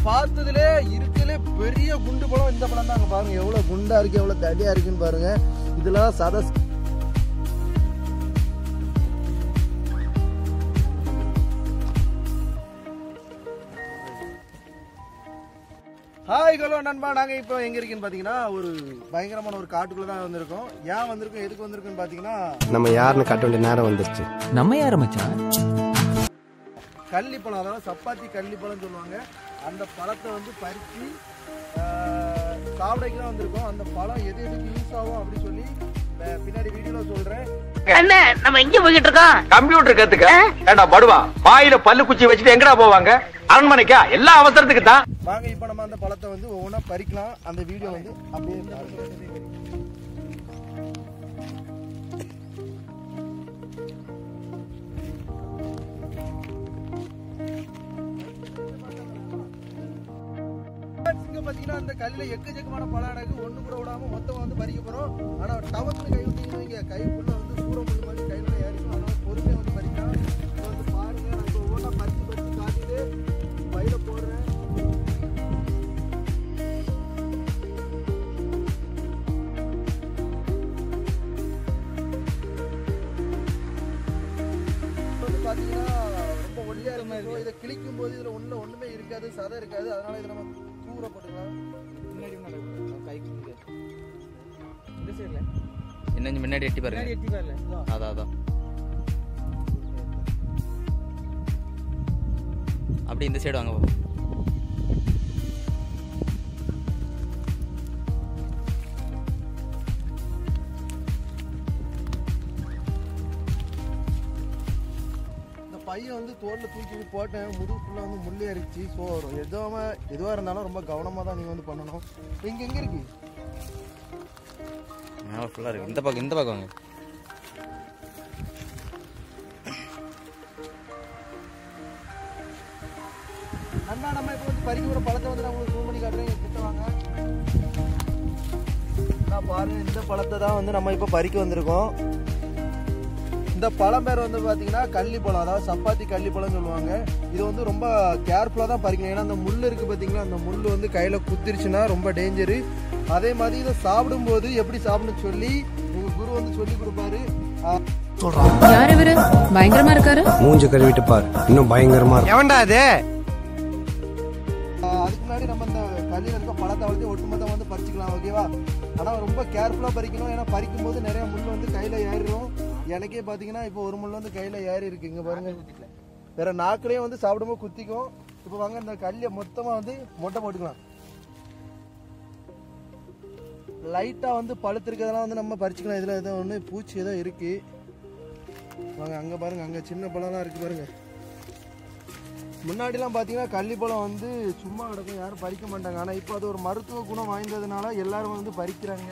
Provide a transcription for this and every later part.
பார்த்ததுலே இருக்கலே பெரிய குண்டு பழம் இந்த பழம் தான் அங்க பாருங்க எவ்வளவு குண்டா இருக்கு எவ்வளவு தடியா இருக்குன்னு பாருங்க இதெல்லாம் சத ஹாய் ஹலோ நண்பா நாங்க இப்போ எங்க இருக்கீங்கன்னு பாத்தீங்கன்னா ஒரு பயங்கரமான ஒரு காட்டுக்குள்ள தான் வந்திருக்கோம் ஏன் வந்திருக்கோம் எதுக்கு வந்திருக்கோம்னு பாத்தீங்கன்னா நம்ம யாருன்னு காட்ட வேண்டிய நேரம் வந்துருச்சு நம்ம யாரு மச்சான் கள்ளிப்பழம் அதாவது சப்பாத்தி கள்ளிப்பழம் சொல்லுவாங்க அந்த பழத்தை வந்து பறித்து சாப்பிடைக்கு தான் வந்திருக்கோம் அந்த பழம் எது எதுக்கு யூஸ் ஆகும் அப்படின்னு சொல்லி அஹ், பின்னாடி வீடியோல சொல்றேன் அண்ணே நம்ம எங்க போய்கிட்டு இருக்கோம் கம்ப்யூட்டர் கத்துக்க ஏண்டா படுவா வாயில பல்லு குச்சி வச்சுட்டு எங்கடா போவாங்க அரண்மனைக்கா எல்லா அவசரத்துக்கு தான் வாங்க இப்போ நம்ம அந்த பழத்தை வந்து ஒவ்வொன்றா பறிக்கலாம் அந்த வீடியோ வந்து அப்படியே பாருங்க. இங்க பாத்தீங்கன்னா அந்த கல்லுல எக்கச்சக்கமான பழம் அடகு ஒண்ணு கூட விடாம மொத்தமா வந்து பறிக்க போறோம் ஆனா டவத்துல கை விட்டீங்கன்னா வைங்க, கைக்குள்ள வந்து சூற முள்ளு மாதிரி கையில ஏறிக்கும் அதனால பொறுமையா வந்து பறிக்கலாம் இதை வந்து பாருங்க நான் இப்போ ஒவ்வொன்றா பறிச்சு பறிச்சு காட்டிட்டு பையில போடுறேன் வந்து பாத்தீங்கன்னா ரொம்ப ஒல்லியா இருக்கும் இதை கிழிக்கும் போது இதுல ஒண்ணு ஒண்ணுமே இருக்காது சதை இருக்காது அதனால இதை நம்ம தூர போட்டுக்கலாம் என்ன முன்னாடி எட்டி பாருங்க அதான் அதான் அப்படி இந்த சைடு வாங்க பாப்போம். இந்த பையன் வந்து தோல்ல தூக்கி போட்டேன் முதுகு ஃபுல்லாக வந்து முள்ளே அரிச்சு ஸோ எதுவாம எதுவாக இருந்தாலும் ரொம்ப கவனமாக தான் நீங்கள் வந்து பண்ணணும் இங்கே எங்கே இருக்கு மேலே ஃபுல்லாக இருக்கு இந்த பக்கம் இந்த பக்கம் வாங்க அண்ணா நம்ம இப்போ வந்து பறிக்க ஒரு பழத்தை வந்து நான் உங்களுக்கு zoom பண்ணி காட்டுறேன் இங்க கிட்ட வாங்க நான் பாருங்க இந்த பழத்தை தான் வந்து நம்ம இப்போ பறிக்க வந்திருக்கோம் இந்த பழம் பேர் வந்து பார்த்தீங்கன்னா கள்ளிப்பழம் அதாவது சப்பாத்தி கள்ளிப்பழம் சொல்லுவாங்க இது வந்து ரொம்ப கேர்ஃபுல்லாக தான் பறிக்கணும் ஏன்னா அந்த முள் இருக்குது பார்த்தீங்களா அந்த முள் வந்து கையில் குத்திருச்சுன்னா ரொம்ப டேஞ்சரு அதே மாதிரி இதை சாப்பிடும்போது எப்படி சாப்பிடணும்னு சொல்லி எங்கள் குரு வந்து சொல்லி கொடுப்பாரு ஆஹ், யார் இவரு பயங்கரமா இருக்காரு மூஞ்ச கழுவிட்டு பார் இன்னும் பயங்கரமா இருக்கும் எவன்டா அது ஆஹ் அதுக்கு முன்னாடி நம்ம இந்த கல்லில் இருக்க பழத்தை வந்து ஒட்டுமொத்தம் வந்து பறிச்சுக்கலாம் ஓகேவா ஆனால் ரொம்ப கேர்ஃபுல்லாக பறிக்கணும் ஏன்னா பறிக்கும் போது நிறைய முள் வந்து கையில் ஏறிடும் எனக்கே பார்த்தீங்கன்னா இப்போ ஒரு முள் வந்து கையில் ஏறி இருக்கு இங்கே பாருங்க வேற நாக்கிலேயே வந்து சாப்பிடும்போது குத்திக்கும் இப்போ வாங்க இந்த கல்லை மொத்தமாக வந்து மொட்டை போட்டுக்கலாம் லைட்டாக வந்து பழுத்திருக்கிறதெல்லாம் வந்து நம்ம பறிச்சுக்கலாம் இதில் ஏதோ ஒன்று பூச்சி ஏதோ இருக்கு வாங்க அங்கே பாருங்க அங்கே சின்ன பழம்லாம் இருக்கு பாருங்க முன்னாடிலாம் பார்த்தீங்கன்னா கள்ளிப்பழம் வந்து சும்மா கிடக்கும் யாரும் பறிக்க மாட்டாங்க ஆனால் இப்போ அது ஒரு மருத்துவ குணம் வாய்ந்ததுனால எல்லாரும் வந்து பறிக்கிறாங்க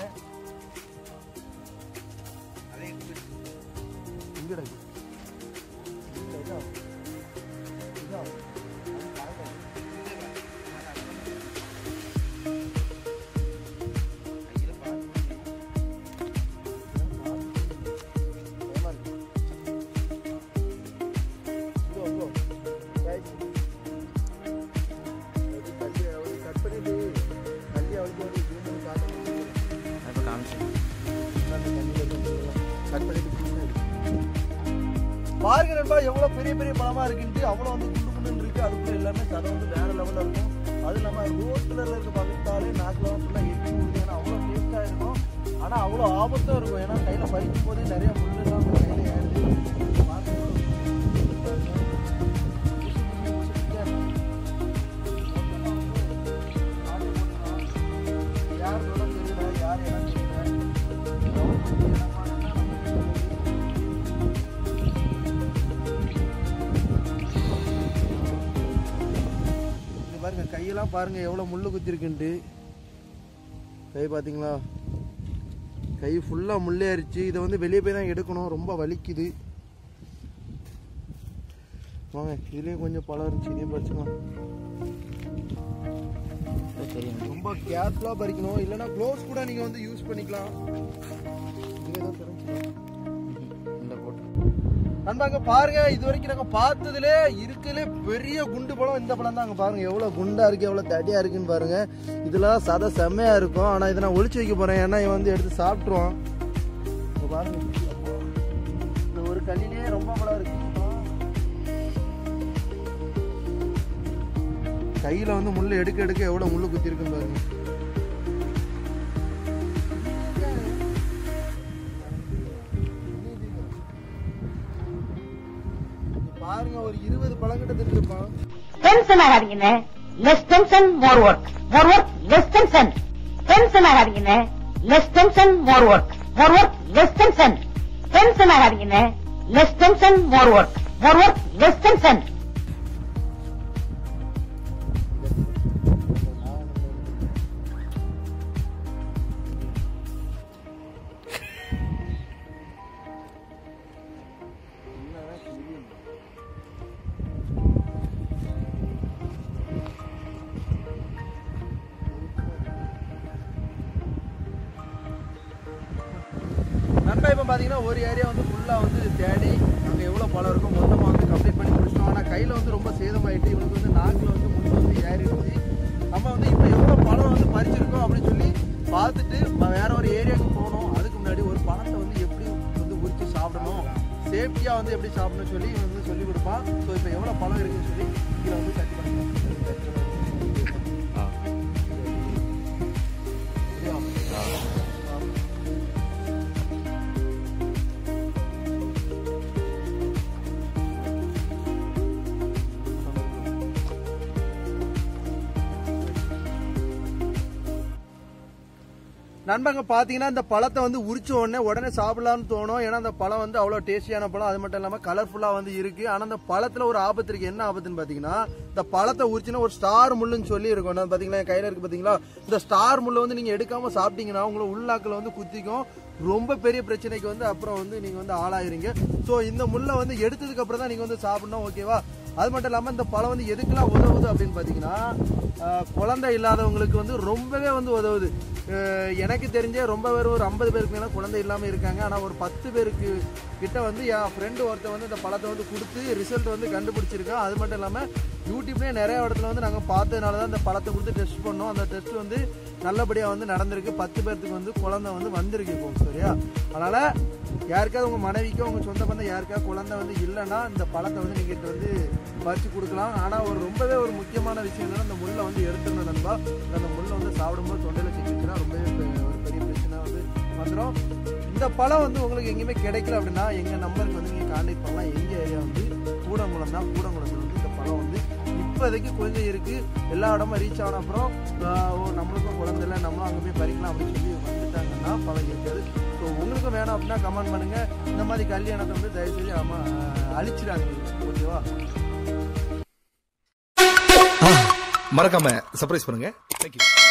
எங்க கிடக்கு? இல்ல, இதா. இதா. பயமா இருக்கு. இதோ, இதோ. Guys, அது கல்லி அவரு cut பண்ணிட்டு, கல்லி அவருக்கு ஒரு zoom பண்ணி காட்டணும். நான் இப்போ காமிச்சேன் அந்த கல்லில இருந்து இதெல்லாம் cut பண்ணிட்டு புதுசா இருக்கு. பாருங்க நண்பா எவ்வளவு பெரிய பெரிய பழமா இருக்குன்ட்டு அவ்வளவு வந்து குண்டு குண்டுன்னு இருக்கு அதுக்குள்ள எல்லாமே சதை வந்து வேற லெவல்ல இருக்கும் அது இல்லாம ரோட்ல இருக்க பக்கத்தாலே நாக்குல ஃபுல்லா எட்டி விடுது ஏன்னா அவ்வளவு டேஸ்டா இருக்கும் ஆனா அவ்வளவு ஆபத்தும் இருக்கும் ஏன்னா கையில பறிக்கும் போதே நிறைய முள்ளு எல்லாம் வந்து கையில ஏறுது பார்க்க எவ்வளவு புதுசா இருக்கு. புதுசு புதுசு புதுசு இருக்கு. யார் சொல்ல தெரியல யார் என்ன தெரியல இங்க பாருங்க கையெல்லாம் பாருங்க எவ்வளவு முள்ளு குத்திருக்குன்ட்டு கை பாத்தீங்களா கை ஃபுல்லா முள்ளே அரிச்சு இதை வந்து வெளியே போய் தான் எடுக்கணும் ரொம்ப வலிக்குது வாங்க இதுலயும் கொஞ்சம் பழம் இருந்துச்சு இதையும் பறிச்சுக்கலாம் தெரியும் ரொம்ப கேர்ஃபுல்லாக பறிக்கணும் இல்லைன்னா க்ளோஸ் கூட நீங்கள் வந்து யூஸ் பண்ணிக்கலாம் இதுல ஏதோ திறந்துச்சு. இந்த போட்டு நண்பாங்க பாருங்க இது வரைக்கும் நாங்க பார்த்ததுலே இருக்கலே பெரிய குண்டு பழம் இந்த பழம் தான் அங்க பாருங்க எவ்வளவு குண்டா இருக்கு எவ்வளவு தடியா இருக்குன்னு பாருங்க இதெல்லாம் சதை செம்மையா இருக்கும் ஆனா இதை நான் ஒளிச்சு வைக்க போறேன் ஏன்னா இவன் வந்து எடுத்து சாப்பிட்டுருவான் இங்க பாருங்க இந்த ஒரு கல்லிலே ரொம்ப பழம் இருக்கு கையில வந்து முள்ளு எடுக்க எடுக்க எவ்வளவு முள்ளு குத்தி இருக்குன்னு பாருங்க பாருங்க ஒரு இருபது பழங்கிட்ட தின்றுப்பான் டென்ஷன் ஆகாதீங்கண்ணே less tension more work more work less tension tension ஆகாதீங்கண்ணே less tension more work more work less tension tension ஆகாதீங்கண்ணே less tension more work more work less tension நண்பா இப்போ பார்த்தீங்கன்னா ஒரு ஏரியா வந்து ஃபுல்லாக வந்து தேடி அங்கே எவ்வளோ பழம் இருக்கும் மொத்தமாக வந்து கம்ப்ளீட் பண்ணி முடிச்சிட்டோம் ஆனால் கையில் வந்து ரொம்ப சேதமாயிட்டு இவனுக்கு வந்து நாக்கில் வந்து முள் வந்து ஏறிடுச்சு நம்ம வந்து இப்போ எவ்வளோ பழம் வந்து பறிச்சிருக்கோம் அப்படின்னு சொல்லி பார்த்துட்டு ம- வேற ஒரு ஏரியாவுக்கு போகணும் அதுக்கு முன்னாடி ஒரு பழத்தை வந்து எப்படி வந்து உரிச்சு சாப்பிடணும் சேஃப்டியாக வந்து எப்படி சாப்பிடணும்னு சொல்லி இவன் வந்து சொல்லி கொடுப்பான் ஸோ இப்போ எவ்வளோ பழம் இருக்குன்னு சொல்லி இதில் வந்து கட் பண்ணலாம் ஆ நண்பங்க பார்த்தீங்கன்னா இந்த பழத்தை வந்து உரிச்ச உடனே உடனே சாப்பிடலாம்னு தோணும் ஏன்னா அந்த பழம் வந்து அவ்வளோ டேஸ்டியான பழம் அது மட்டும் இல்லாமல் கலர்ஃபுல்லாக வந்து இருக்கு ஆனால் அந்த பழத்தில் ஒரு ஆபத்து இருக்கு என்ன ஆபத்துன்னு பார்த்தீங்கன்னா இந்த பழத்தை உரிச்சுன்னா ஒரு ஸ்டார் முள்ளுன்னு சொல்லி இருக்கும் நான் பார்த்தீங்களா என் கையில் இருக்கு பார்த்தீங்களா இந்த ஸ்டார் முள்ளை வந்து நீங்கள் எடுக்காம சாப்பிட்டீங்கன்னா உங்களை உள்நாக்கில் வந்து குத்திக்கும் ரொம்ப பெரிய பிரச்சனைக்கு வந்து அப்புறம் வந்து நீங்கள் வந்து ஆளாயிருங்க ஸோ இந்த முள்ளை வந்து எடுத்ததுக்கு அப்புறம் தான் நீங்கள் வந்து சாப்பிடணும் ஓகேவா அது மட்டும் இல்லாமல் இந்த பழம் வந்து எதுக்கெல்லாம் உதவுது அப்படின்னு பார்த்தீங்கன்னா ஆஹ், குழந்தை இல்லாதவங்களுக்கு வந்து ரொம்பவே வந்து உதவுது ஆஹ், எனக்கு தெரிஞ்சே ரொம்ப பேர் ஒரு ஐம்பது பேருக்கு மேலே குழந்தை இல்லாமல் இருக்காங்க ஆனால் ஒரு பத்து பேருக்கு கிட்ட வந்து என் ஃப்ரெண்டு ஒருத்தன் வந்து இந்த பழத்தை வந்து கொடுத்து ரிசல்ட் வந்து கண்டுபிடிச்சிருக்கான் அது மட்டும் இல்லாமல் யூடியூப்லேயே நிறைய இடத்துல வந்து நாங்கள் பார்த்ததுனால தான் இந்த பழத்தை கொடுத்து டெஸ்ட் பண்ணோம் அந்த டெஸ்ட் வந்து நல்லபடியாக வந்து நடந்திருக்கு பத்து பேர்த்துக்கு வந்து குழந்தை வந்து வந்திருக்கு இப்போ சரியா அதனால யாருக்காவது உங்க மனைவிக்கோ உங்க சொந்த பந்தம் யாருக்காவது குழந்தை வந்து இல்லைன்னா இந்த பழத்தை வந்து நீங்க எடுத்து வந்து பறிச்சு கொடுக்கலாம் ஆனா ஒரு ரொம்பவே ஒரு முக்கியமான விஷயம் என்னன்னா அந்த முள்ளை வந்து எடுத்துடணும் நண்பா அந்த முள்ளை வந்து சாப்பிடும்போது தொண்டையில சிக்கிச்சுன்னா ரொம்பவே பெ- ஒரு பெரிய பிரச்சனை வந்து வந்துடும் இந்த பழம் வந்து உங்களுக்கு எங்கேயுமே கிடைக்கல அப்படின்னா எங்க நம்பருக்கு வந்து நீங்க கான்டாக்ட் பண்ணலாம் எங்க ஏரியா வந்து கூடங்குளம் தான் கூடங்குளத்துல வந்து இந்த பழம் வந்து இப்போதைக்கு கொஞ்சம் இருக்கு எல்லா இடமும் ரீச் ஆன அப்புறம் ஆஹ், ஓ, நம்மளுக்கும் குழந்தை இல்லை நம்மளும் அங்கே போய் பறிக்கலாம் அப்படின்னு சொல்லி வந்துட்டாங்கன்னா பழம் இருக்காது ஸோ உங்களுக்கும் வேணும் அப்படின்னா கமெண்ட் பண்ணுங்க இந்த மாதிரி கல்யாணத்தை வந்து தயவு செஞ்சு ஆமா அழிச்சிடாங்க ஓகேவா மறக்காம சர்ப்ரைஸ் பண்ணுங்க தேங்க்யூ